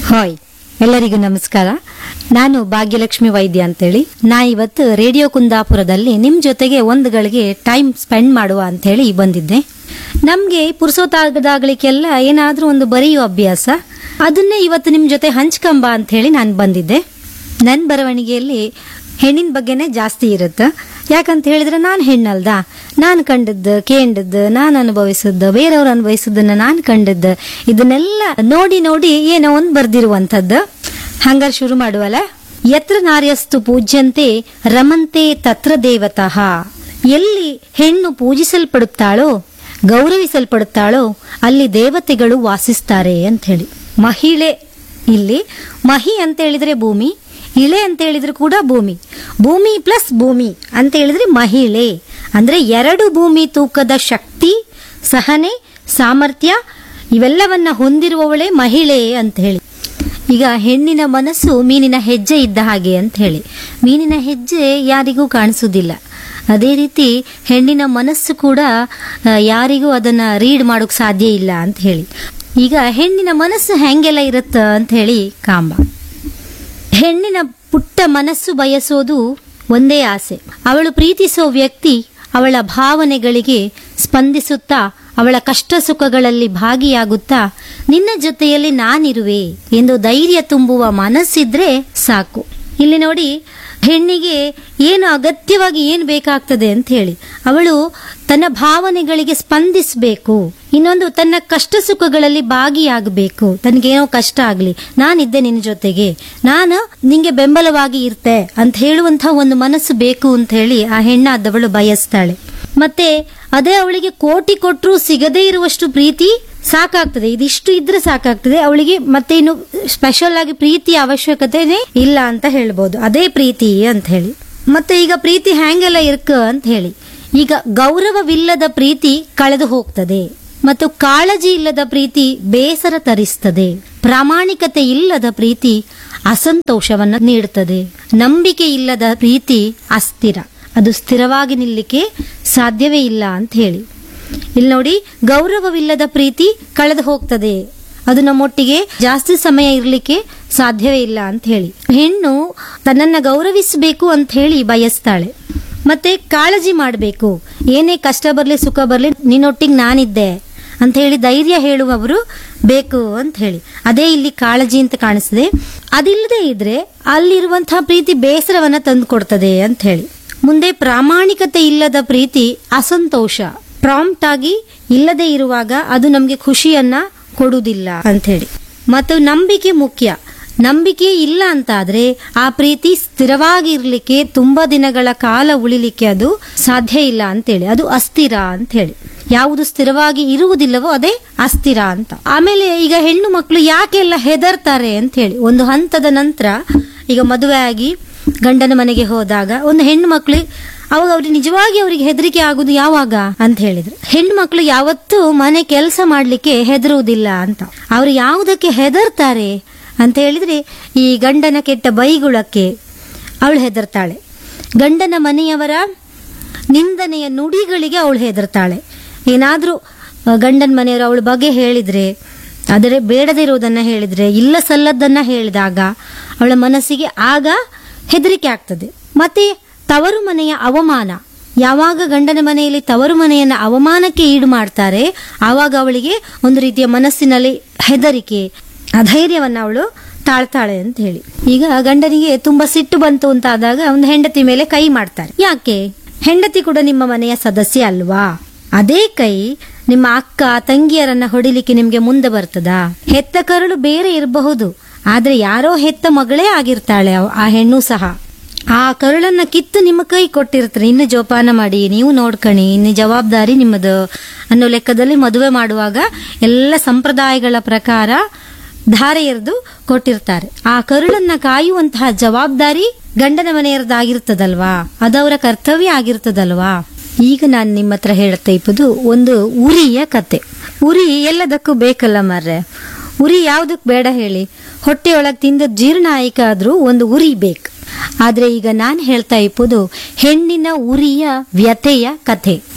hi ಎಲ್ಲರಿಗೂ ನಮಸ್ಕಾರ ನಾನು ಭಾಗ್ಯಲಕ್ಷ್ಮಿ ವೈದ್ಯ ಅಂತೇಳಿ ನಾ ಇವತ್ತು ರೇಡಿಯೋ ಕುಂದಾಪುರದಲ್ಲಿ ನಿಮ್ ಜೊತೆಗೆ ಒಂದು ಗಳಿಗೆ ಟೈಮ್ ಸ್ಪೆಂಡ್ ಮಾಡುವ ಅಂತೇಳಿ ಬಂದಿದ್ದೆ ನಮ್ಗೆ ಪುರುಸೋತಾಗದಾಗಲಿಕ್ಕೆಲ್ಲ ಏನಾದ್ರೂ ಒಂದು ಬರೆಯುವ ಅಭ್ಯಾಸ ಅದನ್ನೇ ಇವತ್ತು ನಿಮ್ ಜೊತೆ ಹಂಚ್ಕಂಬ ಅಂತ ಹೇಳಿ ನಾನು ಬಂದಿದ್ದೆ ನನ್ನ ಬರವಣಿಗೆಯಲ್ಲಿ ಹೆಣ್ಣಿನ ಬಗ್ಗೆನೇ ಜಾಸ್ತಿ ಇರುತ್ತೆ ಯಾಕಂತ ಹೇಳಿದ್ರೆ ನಾನು ಹೆಣ್ಣಲ್ದ ನಾನು ಕಂಡದ್ದು ಕೇಂಡದ್ದು ನಾನು ಅನುಭವಿಸಿದ್ದು ಬೇರೆಯವ್ರು ಅನುಭವಿಸಿದ್ದನ್ನ ನಾನು ಕಂಡದ್ದು ಇದನ್ನೆಲ್ಲ ನೋಡಿ ನೋಡಿ ಏನೋ ಒಂದು ಬರ್ದಿರುವಂಥದ್ದು ಹಂಗಾರೆ ಶುರು ಮಾಡುವಲ್ಲ ಯತ್ರ ನಾರ್ಯಸ್ತು ಪೂಜ್ಯಂತೆ ರಮಂತೆ ತತ್ರ ದೇವತಃ ಎಲ್ಲಿ ಹೆಣ್ಣು ಪೂಜಿಸಲ್ಪಡುತ್ತಾಳೋ ಗೌರವಿಸಲ್ಪಡುತ್ತಾಳೋ ಅಲ್ಲಿ ದೇವತೆಗಳು ವಾಸಿಸ್ತಾರೆ ಅಂತ ಹೇಳಿ ಮಹಿಳೆ ಇಲ್ಲಿ ಮಹಿ ಅಂತ ಹೇಳಿದ್ರೆ ಭೂಮಿ ಇಳೆ ಅಂತ ಹೇಳಿದ್ರೆ ಕೂಡ ಭೂಮಿ ಭೂಮಿ ಪ್ಲಸ್ ಭೂಮಿ ಅಂತ ಹೇಳಿದ್ರೆ ಮಹಿಳೆ ಅಂದ್ರೆ ಎರಡು ಭೂಮಿ ತೂಕದ ಶಕ್ತಿ ಸಹನೆ ಸಾಮರ್ಥ್ಯ ಇವೆಲ್ಲವನ್ನ ಹೊಂದಿರುವವಳೇ ಮಹಿಳೆ ಅಂತ ಹೇಳಿ ಈಗ ಹೆಣ್ಣಿನ ಮನಸ್ಸು ಮೀನಿನ ಹೆಜ್ಜೆ ಇದ್ದ ಹಾಗೆ ಅಂತ ಹೇಳಿ ಮೀನಿನ ಹೆಜ್ಜೆ ಯಾರಿಗೂ ಕಾಣಿಸುವುದಿಲ್ಲ ಅದೇ ರೀತಿ ಹೆಣ್ಣಿನ ಮನಸ್ಸು ಕೂಡ ಆ, ಯಾರಿಗೂ ಅದನ್ನ ರೀಡ್ ಮಾಡೋಕ್ ಸಾಧ್ಯ ಇಲ್ಲ ಅಂತ ಹೇಳಿ ಈಗ ಹೆಣ್ಣಿನ ಮನಸ್ಸು ಹೆಂಗೆಲ್ಲ ಇರುತ್ತ ಅಂತ ಹೇಳಿ ಕಾಂಬ ಹೆಣ್ಣಿನ ಪುಟ್ಟ ಮನಸ್ಸು ಬಯಸೋದು ಒಂದೇ ಆಸೆ ಅವಳು ಪ್ರೀತಿಸೋ ವ್ಯಕ್ತಿ ಅವಳ ಭಾವನೆಗಳಿಗೆ ಸ್ಪಂದಿಸುತ್ತಾ ಅವಳ ಕಷ್ಟ ಸುಖಗಳಲ್ಲಿ ಭಾಗಿಯಾಗುತ್ತಾ ನಿನ್ನ ಜೊತೆಯಲ್ಲಿ ನಾನಿರುವೆ ಎಂದು ಧೈರ್ಯ ತುಂಬುವ ಮನಸ್ಸಿದ್ರೆ ಸಾಕು ಇಲ್ಲಿ ನೋಡಿ ಹೆಣ್ಣಿಗೆ ಏನು ಅಗತ್ಯವಾಗಿ ಏನು ಬೇಕಾಗ್ತದೆ ಅಂತ ಹೇಳಿ ಅವಳು ತನ್ನ ಭಾವನೆಗಳಿಗೆ ಸ್ಪಂದಿಸಬೇಕು ಇನ್ನೊಂದು ತನ್ನ ಕಷ್ಟ ಸುಖಗಳಲ್ಲಿ ಭಾಗಿಯಾಗಬೇಕು ತನಗೇನೋ ಕಷ್ಟ ಆಗ್ಲಿ ನಾನಿದ್ದೆ ನಿನ್ನ ಜೊತೆಗೆ ನಾನು ನಿಂಗೆ ಬೆಂಬಲವಾಗಿ ಇರ್ತೆ ಅಂತ ಹೇಳುವಂತಹ ಒಂದು ಮನಸ್ಸು ಬೇಕು ಅಂತ ಹೇಳಿ ಆ ಹೆಣ್ಣಾದವಳು ಬಯಸ್ತಾಳೆ ಮತ್ತೆ ಅದೇ ಅವಳಿಗೆ ಕೋಟಿ ಕೊಟ್ಟರು ಸಿಗದೇ ಇರುವಷ್ಟು ಪ್ರೀತಿ ಸಾಕಾಗ್ತದೆ ಇದಿಷ್ಟು ಇದ್ರೆ ಸಾಕಾಗ್ತದೆ ಅವಳಿಗೆ ಮತ್ತೆ ಇನ್ನು ಸ್ಪೆಷಲ್ ಆಗಿ ಪ್ರೀತಿಯ ಅವಶ್ಯಕತೆನೇ ಇಲ್ಲ ಅಂತ ಹೇಳ್ಬೋದು ಅದೇ ಪ್ರೀತಿ ಅಂತ ಹೇಳಿ ಮತ್ತೆ ಈಗ ಪ್ರೀತಿ ಹ್ಯಾಂಗೆಲ್ಲ ಇರ್ಕ ಅಂತ ಹೇಳಿ ಈಗ ಗೌರವವಿಲ್ಲದ ಪ್ರೀತಿ ಕಳೆದು ಹೋಗ್ತದೆ ಮತ್ತು ಕಾಳಜಿ ಇಲ್ಲದ ಪ್ರೀತಿ ಬೇಸರ ತರಿಸ್ತದೆ ಪ್ರಾಮಾಣಿಕತೆ ಇಲ್ಲದ ಪ್ರೀತಿ ಅಸಂತೋಷವನ್ನ ನೀಡುತ್ತದೆ ನಂಬಿಕೆ ಇಲ್ಲದ ಪ್ರೀತಿ ಅಸ್ಥಿರ ಅದು ಸ್ಥಿರವಾಗಿ ನಿಲ್ಲಿಕ್ಕೆ ಸಾಧ್ಯವೇ ಇಲ್ಲ ಅಂತ ಹೇಳಿ ಇಲ್ಲಿ ನೋಡಿ ಗೌರವವಿಲ್ಲದ ಪ್ರೀತಿ ಕಳೆದು ಹೋಗ್ತದೆ ಅದು ನಮ್ಮೊಟ್ಟಿಗೆ ಜಾಸ್ತಿ ಸಮಯ ಇರಲಿಕ್ಕೆ ಸಾಧ್ಯವೇ ಇಲ್ಲ ಅಂತ ಹೇಳಿ ಹೆಣ್ಣು ತನ್ನನ್ನ ಗೌರವಿಸಬೇಕು ಅಂತ ಹೇಳಿ ಬಯಸ್ತಾಳೆ ಮತ್ತೆ ಕಾಳಜಿ ಮಾಡಬೇಕು ಏನೇ ಕಷ್ಟ ಬರಲಿ ಸುಖ ಬರಲಿ ನಿನ್ನೊಟ್ಟಿಗೆ ನಾನಿದ್ದೆ ಅಂತ ಹೇಳಿ ಧೈರ್ಯ ಹೇಳುವವರು ಬೇಕು ಅಂತ ಹೇಳಿ ಅದೇ ಇಲ್ಲಿ ಕಾಳಜಿ ಅಂತ ಕಾಣಿಸ್ತದೆ ಅದಿಲ್ಲದೆ ಇದ್ರೆ ಅಲ್ಲಿರುವಂತಹ ಪ್ರೀತಿ ಬೇಸರವನ್ನ ತಂದು ಕೊಡ್ತದೆ ಅಂತ ಹೇಳಿ ಮುಂದೆ ಪ್ರಾಮಾಣಿಕತೆ ಇಲ್ಲದ ಪ್ರೀತಿ ಅಸಂತೋಷ ಪ್ರಾಂಪ್ಟ್ ಆಗಿ ಇಲ್ಲದೆ ಇರುವಾಗ ಅದು ನಮಗೆ ಖುಷಿಯನ್ನ ಕೊಡುವುದಿಲ್ಲ ಅಂತ ಹೇಳಿ ಮತ್ತು ನಂಬಿಕೆ ಮುಖ್ಯ ನಂಬಿಕೆ ಇಲ್ಲ ಅಂತಾದ್ರೆ ಆ ಪ್ರೀತಿ ಸ್ಥಿರವಾಗಿ ಇರ್ಲಿಕ್ಕೆ ತುಂಬಾ ದಿನಗಳ ಕಾಲ ಉಳಿಲಿಕ್ಕೆ ಅದು ಸಾಧ್ಯ ಇಲ್ಲ ಅಂತೇಳಿ ಅದು ಅಸ್ಥಿರ ಅಂತ ಹೇಳಿ ಯಾವುದು ಸ್ಥಿರವಾಗಿ ಇರುವುದಿಲ್ಲವೋ ಅದೇ ಅಸ್ಥಿರ ಅಂತ ಆಮೇಲೆ ಈಗ ಹೆಣ್ಣು ಮಕ್ಕಳು ಯಾಕೆಲ್ಲ ಹೆದರ್ತಾರೆ ಅಂತ ಹೇಳಿ ಒಂದು ಹಂತದ ನಂತರ ಈಗ ಮದುವೆ ಆಗಿ ಗಂಡನ ಮನೆಗೆ ಹೋದಾಗ ಒಂದು ಹೆಣ್ಣು ಮಕ್ಕಳು ಅವಾಗ ಅವ್ರಿಗೆ ನಿಜವಾಗಿ ಅವರಿಗೆ ಹೆದರಿಕೆ ಆಗುದು ಯಾವಾಗ ಅಂತ ಹೇಳಿದ್ರು ಹೆಣ್ಣು ಮಕ್ಕಳು ಯಾವತ್ತೂ ಮನೆ ಕೆಲಸ ಮಾಡ್ಲಿಕ್ಕೆ ಹೆದರುವುದಿಲ್ಲ ಅಂತ ಅವ್ರು ಯಾವುದಕ್ಕೆ ಹೆದರ್ತಾರೆ ಅಂತ ಹೇಳಿದ್ರೆ ಈ ಗಂಡನ ಕೆಟ್ಟ ಬೈಗುಳಕ್ಕೆ ಅವಳು ಹೆದರ್ತಾಳೆ ಗಂಡನ ಮನೆಯವರ ನಿಂದನೆಯ ನುಡಿಗಳಿಗೆ ಅವಳು ಹೆದರ್ತಾಳೆ ಏನಾದ್ರೂ ಆ, ಗಂಡನ ಮನೆಯವರು ಅವಳ ಬಗ್ಗೆ ಹೇಳಿದ್ರೆ ಆದರೆ ಬೇಡದಿರುವುದನ್ನ ಹೇಳಿದ್ರೆ ಇಲ್ಲ ಸಲ್ಲದ್ದನ್ನ ಹೇಳಿದಾಗ ಅವಳ ಮನಸ್ಸಿಗೆ ಆಗ ಹೆದರಿಕೆ ಆಗ್ತದೆ ಮತ್ತೆ ತವರು ಮನೆಯ ಅವಮಾನ ಯಾವಾಗ ಗಂಡನ ಮನೆಯಲ್ಲಿ ತವರು ಮನೆಯನ್ನ ಅವಮಾನಕ್ಕೆ ಈಡು ಮಾಡ್ತಾರೆ ಆವಾಗ ಅವಳಿಗೆ ಒಂದು ರೀತಿಯ ಮನಸ್ಸಿನಲ್ಲಿ ಹೆದರಿಕೆ ಅಧೈರ್ಯವನ್ನ ಅವಳು ತಾಳ್ತಾಳೆ ಅಂತ ಹೇಳಿ ಈಗ ಗಂಡನಿಗೆ ತುಂಬಾ ಸಿಟ್ಟು ಬಂತು ಅಂತ ಆದಾಗ ಒಂದು ಹೆಂಡತಿ ಮೇಲೆ ಕೈ ಮಾಡ್ತಾರೆ ಯಾಕೆ ಹೆಂಡತಿ ಕೂಡ ನಿಮ್ಮ ಮನೆಯ ಸದಸ್ಯ ಅಲ್ವಾ ಅದೇ ಕೈ ನಿಮ್ಮ ಅಕ್ಕ ತಂಗಿಯರನ್ನ ಹೊಡಿಲಿಕ್ಕೆ ನಿಮ್ಗೆ ಮುಂದೆ ಬರ್ತದಾ ಹೆತ್ತ ಕರಳು ಬೇರೆ ಇರಬಹುದು ಆದ್ರೆ ಯಾರೋ ಹೆತ್ತ ಮಗಳೇ ಆಗಿರ್ತಾಳೆ ಅವ್- ಆ ಹೆಣ್ಣು ಸಹ ಆ ಕರುಳನ್ನ ಕಿತ್ತು ನಿಮ್ಮ ಕೈ ಕೊಟ್ಟಿರ್ತಾರೆ ಇನ್ನು ಜೋಪಾನ ಮಾಡಿ ನೀವು ನೋಡ್ಕಣಿ ಇನ್ನು ಜವಾಬ್ದಾರಿ ನಿಮ್ಮದು ಅನ್ನೋ ಲೆಕ್ಕದಲ್ಲಿ ಮದುವೆ ಮಾಡುವಾಗ ಎಲ್ಲ ಸಂಪ್ರದಾಯಗಳ ಪ್ರಕಾರ ಧಾರೆ ಎರೆದು ಕೊಟ್ಟಿರ್ತಾರೆ ಆ ಕರುಳನ್ನ ಕಾಯುವಂತಹ ಜವಾಬ್ದಾರಿ ಗಂಡನ ಮನೆಯರದಾಗಿರ್ತದಲ್ವಾ ಅದವರ ಕರ್ತವ್ಯ ಆಗಿರ್ತದಲ್ವಾ ಈಗ ನಾನು ನಿಮ್ಮ ಹತ್ರ ಹೇಳ್ತಾ ಇಪ್ಪದು ಒಂದು ಉರಿಯ ಕತೆ ಉರಿ ಎಲ್ಲದಕ್ಕೂ ಬೇಕಲ್ಲ ಮರ್ರೆ ಉರಿ ಯಾವುದಕ್ಕೆ ಬೇಡ ಹೇಳಿ ಹೊಟ್ಟೆಯೊಳಗೆ ತಿಂದ ಜೀರ್ಣ ಆದ್ರೂ ಒಂದು ಉರಿ ಬೇಕು ಆದ್ರೆ ಈಗ ನಾನು ಹೇಳ್ತಾ ಇಪ್ಪದು ಹೆಣ್ಣಿನ ಉರಿಯ ವ್ಯಥೆಯ ಕಥೆ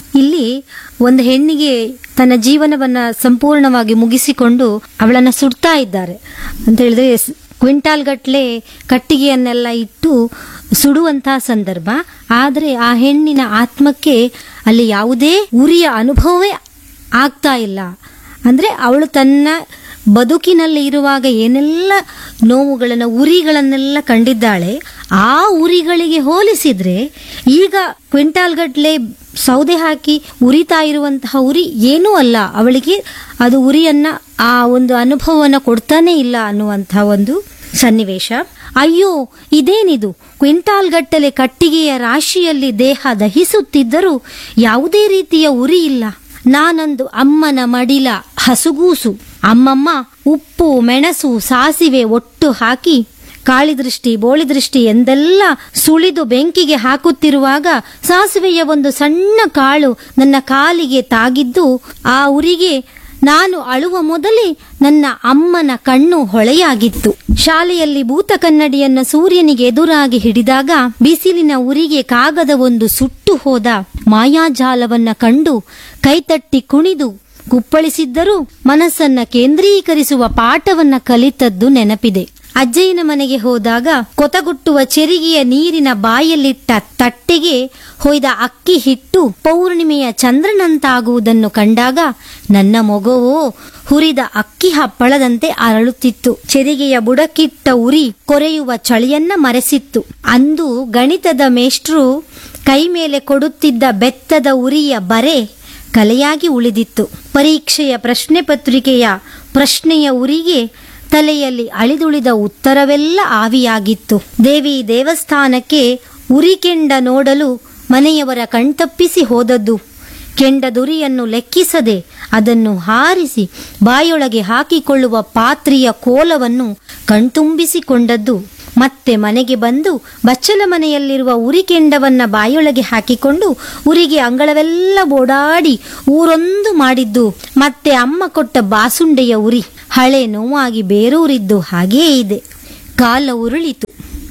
ಇಲ್ಲಿ ಒಂದು ಹೆಣ್ಣಿಗೆ ತನ್ನ ಜೀವನವನ್ನ ಸಂಪೂರ್ಣವಾಗಿ ಮುಗಿಸಿಕೊಂಡು ಅವಳನ್ನ ಸುಡ್ತಾ ಇದ್ದಾರೆ ಅಂತ ಹೇಳಿದ್ರೆ ಸ್- ಕ್ವಿಂಟಾಲ್ ಗಟ್ಲೆ ಕಟ್ಟಿಗೆಯನ್ನೆಲ್ಲ ಇಟ್ಟು ಸುಡುವಂತಹ ಸಂದರ್ಭ ಆದರೆ ಆ ಹೆಣ್ಣಿನ ಆತ್ಮಕ್ಕೆ ಅಲ್ಲಿ ಯಾವುದೇ ಉರಿಯ ಅನುಭವವೇ ಆಗ್ತಾ ಇಲ್ಲ ಅಂದ್ರೆ ಅವಳು ತನ್ನ ಬದುಕಿನಲ್ಲಿ ಇರುವಾಗ ಏನೆಲ್ಲ ನೋವುಗಳನ್ನು ಉರಿಗಳನ್ನೆಲ್ಲ ಕಂಡಿದ್ದಾಳೆ ಆ ಉರಿಗಳಿಗೆ ಹೋಲಿಸಿದ್ರೆ ಈಗ ಕ್ವಿಂಟಾಲ್ ಗಟ್ಲೆ ಸೌದೆ ಹಾಕಿ ಉರಿತಾ ಇರುವಂತಹ ಉರಿ ಏನೂ ಅಲ್ಲ ಅವಳಿಗೆ ಅದು ಉರಿಯನ್ನ ಆ ಒಂದು ಅನುಭವವನ್ನು ಕೊಡ್ತಾನೆ ಇಲ್ಲ ಅನ್ನುವಂತಹ ಒಂದು ಸನ್ನಿವೇಶ ಅಯ್ಯೋ ಇದೇನಿದು ಕ್ವಿಂಟಾಲ್ ಗಟ್ಟಲೆ ಕಟ್ಟಿಗೆಯ ರಾಶಿಯಲ್ಲಿ ದೇಹ ದಹಿಸುತ್ತಿದ್ದರೂ ಯಾವುದೇ ರೀತಿಯ ಉರಿ ಇಲ್ಲ ನಾನಂದು ಅಮ್ಮನ ಮಡಿಲ ಹಸುಗೂಸು ಅಮ್ಮಮ್ಮ ಉಪ್ಪು ಮೆಣಸು ಸಾಸಿವೆ ಒಟ್ಟು ಹಾಕಿ ಕಾಳಿದೃಷ್ಟಿ ಬೋಳಿದೃಷ್ಟಿ ಎಂದೆಲ್ಲ ಸುಳಿದು ಬೆಂಕಿಗೆ ಹಾಕುತ್ತಿರುವಾಗ ಸಾಸಿವೆಯ ಒಂದು ಸಣ್ಣ ಕಾಳು ನನ್ನ ಕಾಲಿಗೆ ತಾಗಿದ್ದು ಆ ಉರಿಗೆ ನಾನು ಅಳುವ ಮೊದಲೇ ನನ್ನ ಅಮ್ಮನ ಕಣ್ಣು ಹೊಳೆಯಾಗಿತ್ತು ಶಾಲೆಯಲ್ಲಿ ಭೂತ ಕನ್ನಡಿಯನ್ನ ಸೂರ್ಯನಿಗೆ ಎದುರಾಗಿ ಹಿಡಿದಾಗ ಬಿಸಿಲಿನ ಉರಿಗೆ ಕಾಗದ ಒಂದು ಸುಟ್ಟು ಹೋದ ಮಾಯಾಜಾಲವನ್ನ ಕಂಡು ಕೈತಟ್ಟಿ ಕುಣಿದು ಕುಪ್ಪಳಿಸಿದ್ದರೂ ಮನಸ್ಸನ್ನ ಕೇಂದ್ರೀಕರಿಸುವ ಪಾಠವನ್ನ ಕಲಿತದ್ದು ನೆನಪಿದೆ ಅಜ್ಜಯ್ಯನ ಮನೆಗೆ ಹೋದಾಗ ಕೊತಗುಟ್ಟುವ ಚೆರಿಗೆಯ ನೀರಿನ ಬಾಯಲ್ಲಿಟ್ಟ ತಟ್ಟೆಗೆ ಹೊಯ್ದ ಅಕ್ಕಿ ಹಿಟ್ಟು ಪೌರ್ಣಿಮೆಯ ಚಂದ್ರನಂತಾಗುವುದನ್ನು ಕಂಡಾಗ ನನ್ನ ಮೊಗವೋ ಹುರಿದ ಅಕ್ಕಿ ಹಪ್ಪಳದಂತೆ ಅರಳುತ್ತಿತ್ತು ಚೆರಿಗೆಯ ಬುಡಕಿಟ್ಟ ಉರಿ ಕೊರೆಯುವ ಚಳಿಯನ್ನ ಮರೆಸಿತ್ತು ಅಂದು ಗಣಿತದ ಮೇಷ್ಟ್ರು ಕೈ ಮೇಲೆ ಕೊಡುತ್ತಿದ್ದ ಬೆತ್ತದ ಉರಿಯ ಬರೆ ಕಲೆಯಾಗಿ ಉಳಿದಿತ್ತು ಪರೀಕ್ಷೆಯ ಪ್ರಶ್ನೆ ಪತ್ರಿಕೆಯ ಪ್ರಶ್ನೆಯ ಉರಿಗೆ ತಲೆಯಲ್ಲಿ ಅಳಿದುಳಿದ ಉತ್ತರವೆಲ್ಲ ಆವಿಯಾಗಿತ್ತು ದೇವಿ ದೇವಸ್ಥಾನಕ್ಕೆ ಉರಿ ಕೆಂಡ ನೋಡಲು ಮನೆಯವರ ಕಣ್ತಪ್ಪಿಸಿ ಹೋದದ್ದು ಕೆಂಡದುರಿಯನ್ನು ಲೆಕ್ಕಿಸದೆ ಅದನ್ನು ಹಾರಿಸಿ ಬಾಯೊಳಗೆ ಹಾಕಿಕೊಳ್ಳುವ ಪಾತ್ರೆಯ ಕೋಲವನ್ನು ಕಣ್ತುಂಬಿಸಿಕೊಂಡದ್ದು ಮತ್ತೆ ಮನೆಗೆ ಬಂದು ಬಚ್ಚಲ ಮನೆಯಲ್ಲಿರುವ ಉರಿ ಕೆಂಡವನ್ನ ಬಾಯೊಳಗೆ ಹಾಕಿಕೊಂಡು ಉರಿಗೆ ಅಂಗಳವೆಲ್ಲ ಓಡಾಡಿ ಊರೊಂದು ಮಾಡಿದ್ದು ಮತ್ತೆ ಅಮ್ಮ ಕೊಟ್ಟ ಬಾಸುಂಡೆಯ ಉರಿ ಹಳೆ ನೋವಾಗಿ ಬೇರೂರಿದ್ದು ಹಾಗೇ ಇದೆ ಕಾಲ ಉರುಳಿತು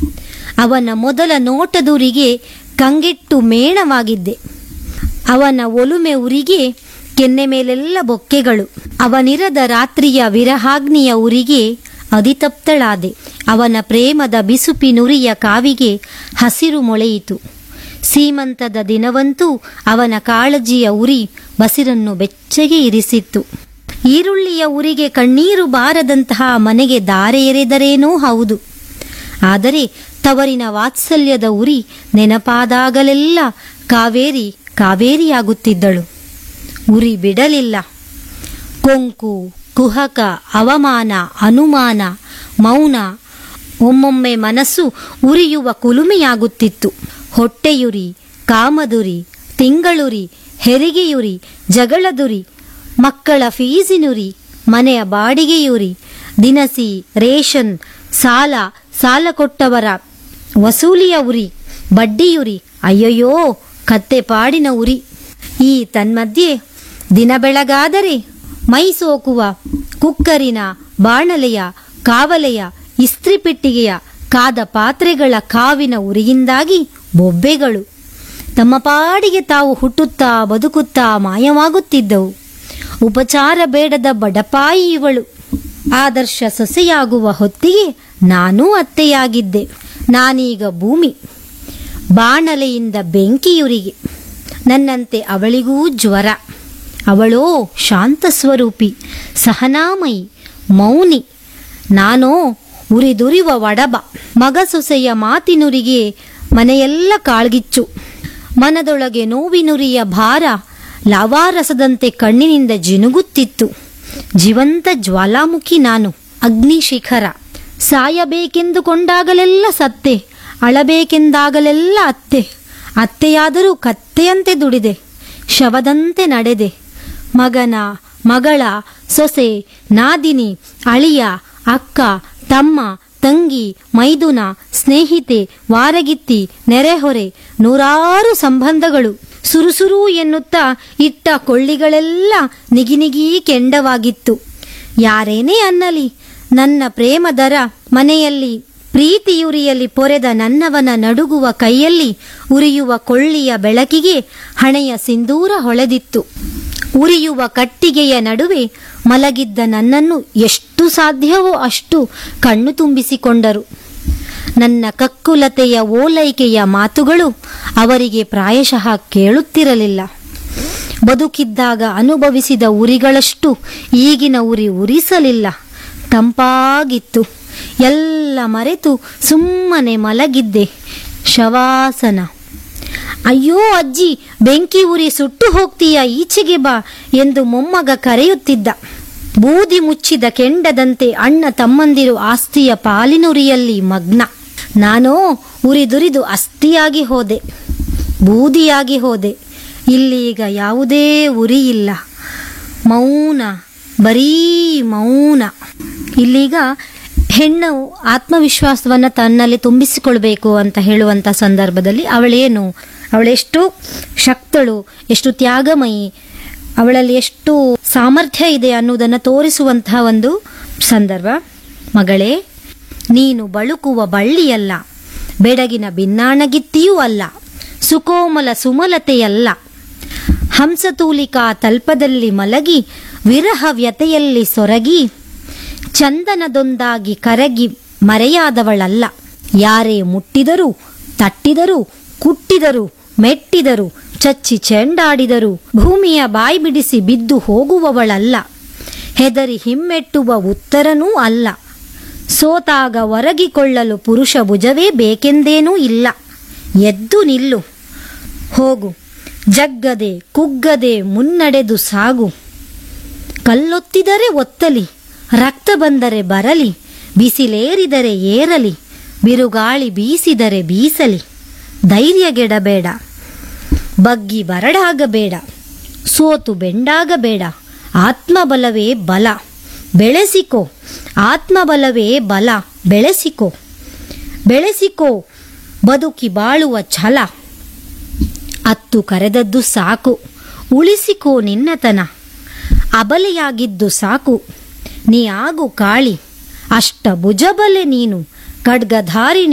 ಅವನ ಮೊದಲ ನೋಟದುರಿಗೆ ಕಂಗೆಟ್ಟು ಮೇಣವಾಗಿದ್ದೆ ಅವನ ಒಲುಮೆ ಉರಿಗೆ ಕೆನ್ನೆ ಮೇಲೆಲ್ಲ ಬೊಕ್ಕೆಗಳು ಅವನಿರದ ರಾತ್ರಿಯ ವಿರಹಾಗ್ನಿಯ ಉರಿಗೆ ಅದಿತಪ್ತಳಾದೆ ಅವನ ಪ್ರೇಮದ ಬಿಸುಪಿನುರಿಯ ಕಾವಿಗೆ ಹಸಿರು ಮೊಳೆಯಿತು ಸೀಮಂತದ ದಿನವಂತೂ ಅವನ ಕಾಳಜಿಯ ಉರಿ ಬಸಿರನ್ನು ಬೆಚ್ಚಗೆ ಇರಿಸಿತ್ತು ಈರುಳ್ಳಿಯ ಉರಿಗೆ ಕಣ್ಣೀರು ಬಾರದಂತಹ ಮನೆಗೆ ದಾರೆ ಎರೆದರೇನೂ ಹೌದು ಆದರೆ ತವರಿನ ವಾತ್ಸಲ್ಯದ ಉರಿ ನೆನಪಾದಾಗಲೆಲ್ಲ ಕಾವೇರಿ ಕಾವೇರಿಯಾಗುತ್ತಿದ್ದಳು ಉರಿ ಬಿಡಲಿಲ್ಲ ಕೊಂಕು ಕುಹಕ ಅವಮಾನ ಅನುಮಾನ ಮೌನ ಒಮ್ಮೊಮ್ಮೆ ಮನಸ್ಸು ಉರಿಯುವ ಕುಲುಮೆಯಾಗುತ್ತಿತ್ತು ಹೊಟ್ಟೆಯುರಿ ಕಾಮದುರಿ ತಿಂಗಳುರಿ ಹೆರಿಗೆಯುರಿ ಜಗಳದುರಿ ಮಕ್ಕಳ ಫೀಸಿನುರಿ ಮನೆಯ ಬಾಡಿಗೆಯುರಿ ದಿನಸಿ ರೇಷನ್ ಸಾಲ ಸಾಲ ಕೊಟ್ಟವರ ವಸೂಲಿಯ ಉರಿ ಬಡ್ಡಿಯುರಿ ಅಯ್ಯಯ್ಯೋ ಕತ್ತೆ ಪಾಡಿನ ಉರಿ ಈ ತನ್ಮಧ್ಯೆ ದಿನ ಬೆಳಗಾದರೆ ಮೈ ಸೋಕುವ ಕುಕ್ಕರಿನ ಬಾಣಲೆಯ ಕಾವಲೆಯ ಇಸ್ತ್ರಿಪೆಟ್ಟಿಗೆಯ ಕಾದ ಪಾತ್ರೆಗಳ ಕಾವಿನ ಉರಿಯಿಂದಾಗಿ ಬೊಬ್ಬೆಗಳು ತಮ್ಮ ಪಾಡಿಗೆ ತಾವು ಹುಟ್ಟುತ್ತಾ ಬದುಕುತ್ತಾ ಮಾಯವಾಗುತ್ತಿದ್ದವು ಉಪಚಾರ ಬೇಡದ ಬಡಪಾಯಿ ಇವಳು ಆದರ್ಶ ಸೊಸೆಯಾಗುವ ಹೊತ್ತಿಗೆ ನಾನೂ ಅತ್ತೆಯಾಗಿದ್ದೆ ನಾನೀಗ ಭೂಮಿ ಬಾಣಲೆಯಿಂದ ಬೆಂಕಿಯುರಿಗೆ ನನ್ನಂತೆ ಅವಳಿಗೂ ಜ್ವರ ಅವಳೋ ಶಾಂತ ಸ್ವರೂಪಿ ಸಹನಾಮಯಿ ಮೌನಿ ನಾನೋ ಉರಿದುರಿವ ಒಡಬ ಮಗ ಸೊಸೆಯ ಮಾತಿನುರಿಗೆ ಮನೆಯೆಲ್ಲ ಕಾಳ್ಗಿಚ್ಚು ಮನದೊಳಗೆ ನೋವಿನುರಿಯ ಭಾರ ಲಾವಾರಸದಂತೆ ಕಣ್ಣಿನಿಂದ ಜಿನುಗುತ್ತಿತ್ತು ಜೀವಂತ ಜ್ವಾಲಾಮುಖಿ ನಾನು ಅಗ್ನಿಶಿಖರ ಸಾಯಬೇಕೆಂದುಕೊಂಡಾಗಲೆಲ್ಲ ಸತ್ತೆ ಅಳಬೇಕೆಂದಾಗಲೆಲ್ಲ ಅತ್ತೆ ಅತ್ತೆಯಾದರೂ ಕತ್ತೆಯಂತೆ ದುಡಿದೆ ಶವದಂತೆ ನಡೆದೆ ಮಗನ ಮಗಳ ಸೊಸೆ ನಾದಿನಿ ಅಳಿಯ ಅಕ್ಕ ತಮ್ಮ ತಂಗಿ ಮೈದುನ ಸ್ನೇಹಿತೆ ವಾರಗಿತ್ತಿ ನೆರೆಹೊರೆ ನೂರಾರು ಸಂಬಂಧಗಳು ಸುರುಸುರು ಎನ್ನುತ್ತಾ ಇಟ್ಟ ಕೊಳ್ಳಿಗಳೆಲ್ಲ ನಿಗಿನಿಗಿ ಕೆಂಡವಾಗಿತ್ತು ಯಾರೇನೇ ಅನ್ನಲಿ ನನ್ನ ಪ್ರೇಮದರ ಮನೆಯಲ್ಲಿ ಪ್ರೀತಿಯುರಿಯಲಿ ಪೊರೆದ ನನ್ನವನ ನಡುಗುವ ಕೈಯಲ್ಲಿ ಉರಿಯುವ ಕೊಳ್ಳಿಯ ಬೆಳಕಿಗೆ ಹಣೆಯ ಸಿಂಧೂರ ಹೊಳೆದಿತ್ತು ಉರಿಯುವ ಕಟ್ಟಿಗೆಯ ನಡುವೆ ಮಲಗಿದ್ದ ನನ್ನನ್ನು ಎಷ್ಟು ಸಾಧ್ಯವೋ ಅಷ್ಟು ಕಣ್ಣು ತುಂಬಿಸಿಕೊಂಡರು ನನ್ನ ಕಕ್ಕುಲತೆಯ ಓಲೈಕೆಯ ಮಾತುಗಳು ಅವರಿಗೆ ಪ್ರಾಯಶಃ ಕೇಳುತ್ತಿರಲಿಲ್ಲ ಬದುಕಿದ್ದಾಗ ಅನುಭವಿಸಿದ ಉರಿಗಳಷ್ಟು ಈಗಿನ ಉರಿ ಉರಿಸಲಿಲ್ಲ ತಂಪಾಗಿತ್ತು ಎಲ್ಲ ಮರೆತು ಸುಮ್ಮನೆ ಮಲಗಿದ್ದೆ ಶವಾಸನ ಅಯ್ಯೋ ಅಜ್ಜಿ ಬೆಂಕಿ ಉರಿ ಸುಟ್ಟು ಹೋಗ್ತೀಯ ಈಚೆಗೆ ಬಾ ಎಂದು ಮೊಮ್ಮಗ ಕರೆಯುತ್ತಿದ್ದ ಬೂದಿ ಮುಚ್ಚಿದ ಕೆಂಡದಂತೆ ಅಣ್ಣ ತಮ್ಮಂದಿರು ಆಸ್ತಿಯ ಪಾಲಿನುರಿಯಲ್ಲಿ ಮಗ್ನ ನಾನೋ ಉರಿದುರಿದು ಅಸ್ಥಿಯಾಗಿ ಹೋದೆ ಬೂದಿಯಾಗಿ ಹೋದೆ ಇಲ್ಲೀಗ ಯಾವುದೇ ಉರಿ ಇಲ್ಲ ಮೌನ ಬರೀ ಮೌನ ಇಲ್ಲೀಗ ಹೆಣ್ಣು ಆತ್ಮವಿಶ್ವಾಸವನ್ನು ತನ್ನಲ್ಲಿ ತುಂಬಿಸಿಕೊಳ್ಬೇಕು ಅಂತ ಹೇಳುವಂಥ ಸಂದರ್ಭದಲ್ಲಿ ಅವಳೇನು ಅವಳೆಷ್ಟು ಶಕ್ತಳು ಎಷ್ಟು ತ್ಯಾಗಮಯಿ ಅವಳಲ್ಲಿ ಎಷ್ಟು ಸಾಮರ್ಥ್ಯ ಇದೆ ಅನ್ನೋದನ್ನು ತೋರಿಸುವಂತಹ ಒಂದು ಸಂದರ್ಭ ಮಗಳೇ ನೀನು ಬಳುಕುವ ಬಳ್ಳಿಯಲ್ಲ ಬೆಡಗಿನ ಬಿನ್ನಾಣಗಿತ್ತಿಯೂ ಅಲ್ಲ ಸುಕೋಮಲ ಸುಮಲತೆಯಲ್ಲ ಹಂಸತೂಲಿಕಾ ತಲ್ಪದಲ್ಲಿ ಮಲಗಿ ವಿರಹ ವ್ಯತೆಯಲ್ಲಿ ಸೊರಗಿ ಚಂದನದೊಂದಾಗಿ ಕರಗಿ ಮರೆಯಾದವಳಲ್ಲ ಯಾರೇ ಮುಟ್ಟಿದರೂ ತಟ್ಟಿದರೂ ಕುಟ್ಟಿದರು ಮೆಟ್ಟಿದರು ಚಚ್ಚಿ ಚೆಂಡಾಡಿದರು ಭೂಮಿಯ ಬಾಯಿ ಬಿಡಿಸಿ ಬಿದ್ದು ಹೋಗುವವಳಲ್ಲ ಹೆದರಿ ಹಿಮ್ಮೆಟ್ಟುವ ಉತ್ತರನೂ ಅಲ್ಲ ಸೋತಾಗ ಒರಗಿಕೊಳ್ಳಲು ಪುರುಷ ಭುಜವೇ ಬೇಕೆಂದೇನೂ ಇಲ್ಲ ಎದ್ದು ನಿಲ್ಲು ಹೋಗು ಜಗ್ಗದೆ ಕುಗ್ಗದೆ ಮುನ್ನಡೆದು ಸಾಗು ಕಲ್ಲೊತ್ತಿದರೆ ಒತ್ತಲಿ ರಕ್ತ ಬಂದರೆ ಬರಲಿ ಬಿಸಿಲೇರಿದರೆ ಏರಲಿ ಬಿರುಗಾಳಿ ಬೀಸಿದರೆ ಬೀಸಲಿ ಧೈರ್ಯಗೆಡಬೇಡ ಬಗ್ಗಿ ಬರಡಾಗಬೇಡ ಸೋತು ಬೆಂಡಾಗಬೇಡ ಆತ್ಮಬಲವೇ ಬಲ ಬೆಳೆಸಿಕೋ ಆತ್ಮಬಲವೇ ಬಲ ಬೆಳೆಸಿಕೋ ಬೆಳೆಸಿಕೋ ಬದುಕಿ ಬಾಳುವ ಛಲ ಅತ್ತು ಕರೆದದ್ದು ಸಾಕು ಉಳಿಸಿಕೋ ನಿನ್ನತನ ಅಬಲೆಯಾಗಿದ್ದು ಸಾಕು ನೀ ಆಗು ಕಾಳಿ ಅಷ್ಟ ಭುಜಬಲೆ ನೀನು ಖಡ್ಗಧಾರಿಣಿ